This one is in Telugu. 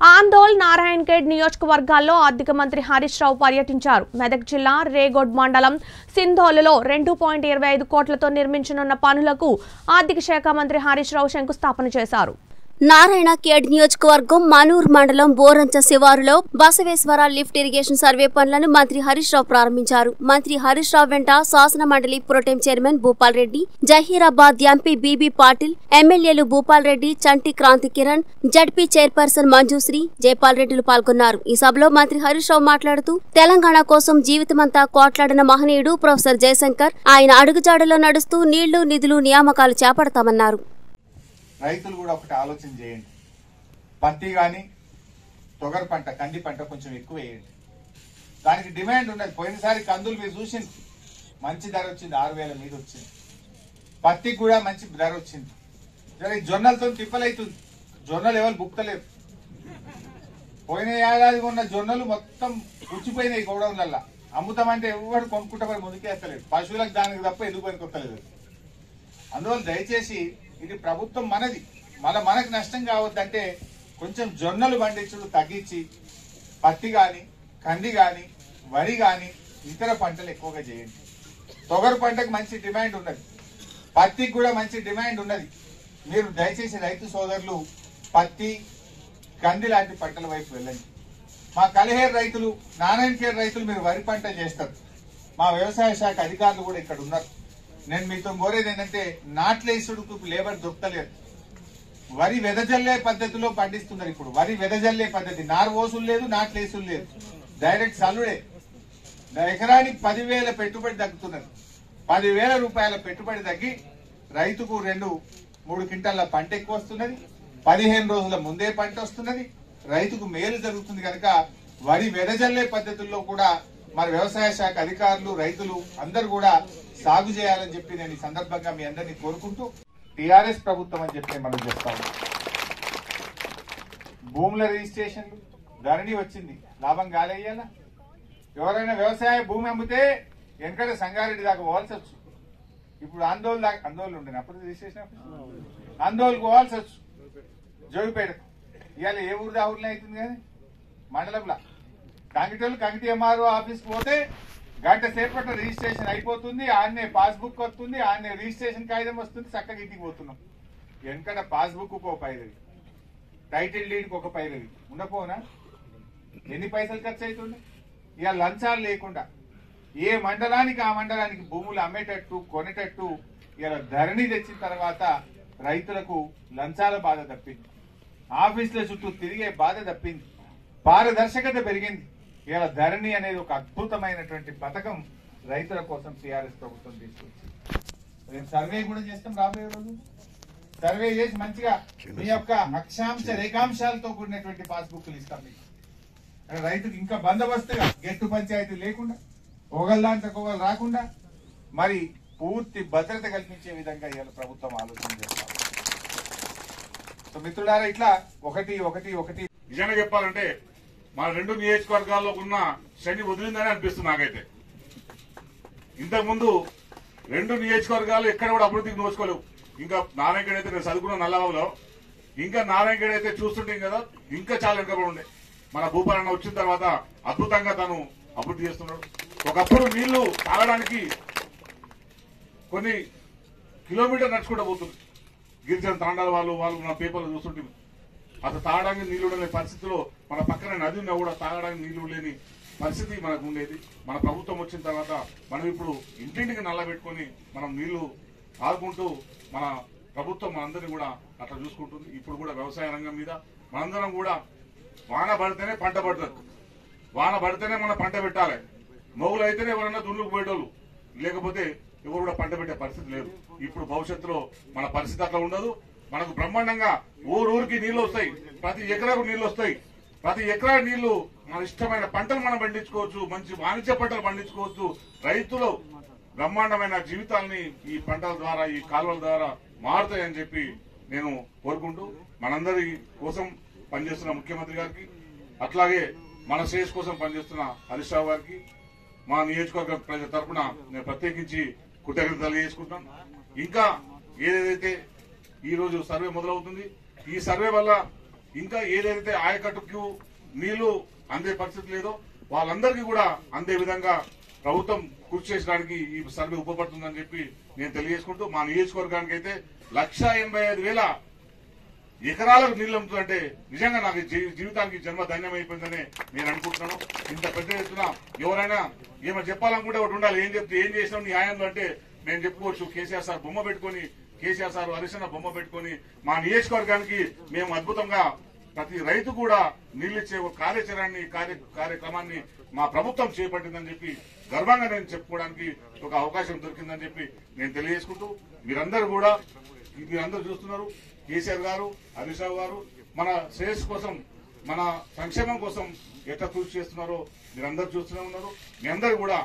ఆందోళ్ నారాయణ్ ఖేడ్ నియోజకవర్గాల్లో ఆర్థిక మంత్రి హరీష్ రావు పర్యటించారు మెదక్ జిల్లా రేగోడ్ మండలం సింధోలులో రెండు పాయింట్ ఇరవై ఐదు కోట్లతో నిర్మించనున్న పనులకు ఆర్థిక శాఖ మంత్రి హరీష్ రావు శంకుస్థాపన చేశారు నారాయణ కేడ్ నియోజకవర్గం మనూర్ మండలం బోరంచ శివారులో బసవేశ్వర లిఫ్ట్ ఇరిగేషన్ సర్వే పనులను మంత్రి హరీష్ రావు ప్రారంభించారు మంత్రి హరీష్ రావు వెంట శాసన మండలి protem chairman Bhupal Reddy Zaheerabad MP BB Patil ఎమ్మెల్యేలు భూపాల్ రెడ్డి చంటి క్రాంతి కిరణ్ జడ్పీ చైర్పర్సన్ మంజుశ్రీ జైపాల్ రెడ్డిలు పాల్గొన్నారు ఈ సభలో మంత్రి హరీష్ రావు మాట్లాడుతూ తెలంగాణ కోసం జీవితమంతా కోట్లాడిన మహనీయుడు ప్రొఫెసర్ జయశంకర్ ఆయన అడుగుజాడలో నడుస్తూ నీళ్లు నిధులు నియామకాలు చేపడతామన్నారు రైతులు కూడా ఒకటి ఆలోచన చేయండి పత్తి కానీ తొగర పంట కంది పంట కొంచెం ఎక్కువ వేయండి దానికి డిమాండ్ ఉన్నది పోయినసారి కందులు మీరు చూసింది మంచి ధర వచ్చింది ఆరు వేల మీద వచ్చింది పత్తికి కూడా మంచి ధర వచ్చింది జర ఈ జొన్నలతో తిప్పలైతుంది జొన్నలు ఎవరు బుక్తలేరు పోయిన ఏడాది ఉన్న జొన్నలు మొత్తం పుచ్చిపోయినాయి గోడౌన్లల్లా అమ్ముతామంటే ఎవరు కొనుక్కుంటామని ముందుకేస్తలేదు పశువులకు దానికి తప్ప ఎందుకు పనికొత్తలేదు అందువల్ల దయచేసి ఇది ప్రభుత్వం మనది మన మనకు నష్టం కావద్దంటే కొంచెం జొన్నలు పండించుడు తగ్గించి పత్తి గాని కంది గాని వరి గాని ఇతర పంటలు ఎక్కువగా చేయండి తొగరు పంటకు మంచి డిమాండ్ ఉన్నది పత్తికి కూడా మంచి డిమాండ్ ఉన్నది మీరు దయచేసి రైతు సోదరులు పత్తి కంది లాంటి పంటల వైపు వెళ్ళండి మా కలిహేరు రైతులు నారాయణఖేర్ రైతులు మీరు వరి పంట చేస్తారు మా వ్యవసాయ శాఖ అధికారులు కూడా ఇక్కడ ఉన్నారు నేను మీతో కోరేది ఏంటంటే నాట్లేసుడుకు లేబర్ దొరకలేదు వరి వెదజల్లే పద్ధతిలో పండిస్తున్నారు ఇప్పుడు వరి వెదజల్లే పద్ధతి నారు ఓసులు లేదు నాట్లేసులు లేదు డైరెక్ట్ సల్లుడే ఎకరానికి పదివేల పెట్టుబడి తగ్గుతున్నది పదివేల రూపాయల పెట్టుబడి తగ్గి రైతుకు రెండు మూడు క్వింటాల పంట ఎక్కువ వస్తున్నది పదిహేను రోజుల ముందే పంట వస్తున్నది రైతుకు మేలు జరుగుతుంది కనుక వరి వెదజల్లే పద్ధతుల్లో కూడా మన వ్యవసాయ శాఖ అధికారులు రైతులు అందరూ కూడా సాగు చేయాలని చెప్పి నేను ఈ సందర్భంగా మీ అందరినీ కోరుకుంటూ టిఆర్ఎస్ ప్రభుత్వం అని చెప్పి మనం చేస్తా ఉన్నాం భూముల రిజిస్ట్రేషన్లు ధరణి వచ్చింది లాభం గాలయ్యాలా ఎవరైనా వ్యవసాయ భూమి అమ్మితే వెనకట సంగారెడ్డి దాకా పోవాల్సి వచ్చు ఇప్పుడు ఆందోళన దాకా ఆందోళన ఉండే అప్పుడు రిజిస్ట్రేషన్ ఆఫీస్ ఆందోళనకు పోవాల్సి వచ్చు జోగిపేట ఇవాళ ఏ ఊరు ఆ ఊర్లో అవుతుంది కానీ మండలంలో కంగిటోళ్ళు కంగిటి ఎంఆర్ఓ ఆఫీస్కి పోతే గంట సేపట్లో రిజిస్ట్రేషన్ అయిపోతుంది ఆన్నే పాస్బుక్ వస్తుంది ఆన్నే రిజిస్ట్రేషన్ కాగితం వస్తుంది చక్కగా ఇంటికి పోతున్నాం వెనకట పాస్బుక్ ఒక పైరవి టైటిల్ డీడ్కి ఒక పైరవి ఉండపోనా ఎన్ని పైసలు ఖర్చు అవుతుంది ఇక లంచాలు లేకుండా ఏ మండలానికి ఆ మండలానికి భూములు అమ్మేటట్టు కొనేటట్టు ఇలా ధరణి తెచ్చిన తర్వాత రైతులకు లంచాల బాధ తప్పింది ఆఫీసుల చుట్టూ తిరిగే బాధ తప్పింది పారదర్శకత పెరిగింది ఇలా ధరణి అనేది ఒక అద్భుతమైనటువంటి పథకం రైతుల కోసం టీఆర్ఎస్ ప్రభుత్వం తీసుకొచ్చింది రేపు సర్వే కూడా చేస్తాం రాబోయే రోజు సర్వే చేసి మంచిగా మీ యొక్క అక్షాంశ రేఖాంశాలతో కూడినటువంటి పాస్బుక్లు ఇస్తాం మీకు అంటే రైతుకి ఇంకా బందోబస్తుగా గెట్టు పంచాయతీ లేకుండా ఒకళ్ళంటే ఒకళ్ళు రాకుండా మరి పూర్తి భద్రత కల్పించే విధంగా ఇవాళ ప్రభుత్వం ఆలోచన చేస్తాం సో మిత్రులారా ఇట్లా ఒకటి ఒకటి ఒకటి నిజంగా చెప్పాలంటే మన రెండు నియోజకవర్గాల్లో ఉన్న శని వదిలిందని అనిపిస్తుంది నాకైతే ఇంతకు ముందు రెండు నియోజకవర్గాలు ఎక్కడ కూడా అభివృద్ధికి నోచుకోలేవు ఇంకా నారాయణగడ్ అయితే నేను చదువుకున్న నల్లబాబులో ఇంకా నారాయణగడ్ అయితే చూస్తుంటే కదా ఇంకా చాలా వెనకబడి ఉండే మన భూపాలన్న వచ్చిన తర్వాత అద్భుతంగా తను అభివృద్ధి చేస్తున్నాడు ఒకప్పుడు నీళ్లు తాగడానికి కొన్ని కిలోమీటర్ నడుచుకుంటూ పోతుంది గిరిజన తాండాల వాళ్ళు వాళ్ళు మన పేపర్లు చూస్తుంటే అసలు తాగడానికి నీళ్లు లేని పరిస్థితిలో మన పక్కన నది ఉన్నా కూడా తాగడానికి నీళ్లు లేని పరిస్థితి మనకు ఉండేది మన ప్రభుత్వం వచ్చిన తర్వాత మనం ఇప్పుడు ఇంటింటికి నల్ల పెట్టుకొని మనం నీళ్లు ఆదుకుంటూ మన ప్రభుత్వం మనందరినీ కూడా అట్లా చూసుకుంటుంది ఇప్పుడు కూడా వ్యవసాయ రంగం మీద మనందరం కూడా వాన పడితేనే పంట పడుతుంది వాన పడితేనే మనం పంట పెట్టాలి మొగులు అయితేనే ఎవరన్నా దున్నుకు పోయేటోళ్ళు లేకపోతే ఎవరు కూడా పంట పెట్టే పరిస్థితి లేదు ఇప్పుడు భవిష్యత్తులో మన పరిస్థితి అట్లా ఉండదు మనకు బ్రహ్మాండంగా ఊరూరికి నీళ్లు వస్తాయి ప్రతి ఎకరాకు నీళ్లు వస్తాయి ప్రతి ఎకరా నీళ్లు మన ఇష్టమైన పంటలు మనం పండించుకోవచ్చు మంచి వాణిజ్య పంటలు పండించుకోవచ్చు రైతులు బ్రహ్మాండమైన జీవితాల్ని ఈ పంటల ద్వారా ఈ కాలువల ద్వారా మారుతాయని చెప్పి నేను కోరుకుంటూ మనందరి కోసం పనిచేస్తున్న ముఖ్యమంత్రి గారికి అట్లాగే మన శ్రేయస్ కోసం పనిచేస్తున్న హరీష్ రావు గారికి మా నియోజకవర్గ ప్రజల తరపున నేను ప్రత్యేకించి కృతజ్ఞతలు తెలియజేసుకుంటాను ఇంకా ఏదైతే ఈ రోజు సర్వే మొదలవుతుంది ఈ సర్వే వల్ల ఇంకా ఏదైతే ఆయకట్టుకు నీళ్లు అందే పరిస్థితి లేదో వాళ్ళందరికీ కూడా అందే విధంగా ప్రభుత్వం కృషి చేసడానికి ఈ సర్వే ఉపపడుతుందని చెప్పి నేను తెలియజేసుకుంటూ మా నియోజకవర్గానికి అయితే లక్ష ఎనభై ఐదు వేల ఎకరాలకు నీళ్లు అమ్ముతుందంటే నిజంగా నాకు జీ- జీవితానికి జన్మ ధన్యమైపోయిందని నేను అనుకుంటున్నాను ఇంత పెద్ద ఎత్తున ఎవరైనా ఏమైనా చెప్పాలనుకుంటే ఒకటి ఉండాలి ఏం చెప్తే ఏం చేసినాం నీ ఆయంలో అంటే నేను చెప్పుకోవచ్చు కేసీఆర్ సార్ బొమ్మ పెట్టుకొని కేసీఆర్ సార్ హరిశన్న బొమ్మ పెట్టుకొని మా నియోజకవర్గానికి మేము అద్భుతంగా ప్రతి రైతు కూడా నీళ్ళిచ్చే ఒక కార్యాచరణని కార్య కార్యక్రమాన్ని మా ప్రభుత్వం చేపట్టిందని చెప్పి గర్వంగా నేను చెప్పుకోవడానికి ఒక అవకాశం దొరికిందని చెప్పి నేను తెలియజేసుకుంటూ మీరందరూ కూడా మీరందరూ చూస్తున్నారు కేసీఆర్ గారు హరీష్ రావు గారు మన శ్రేయస్ కోసం మన సంక్షేమం కోసం ఎట్లా కృషి చేస్తున్నారో మీరందరూ చూస్తూనే ఉన్నారు మీ అందరూ కూడా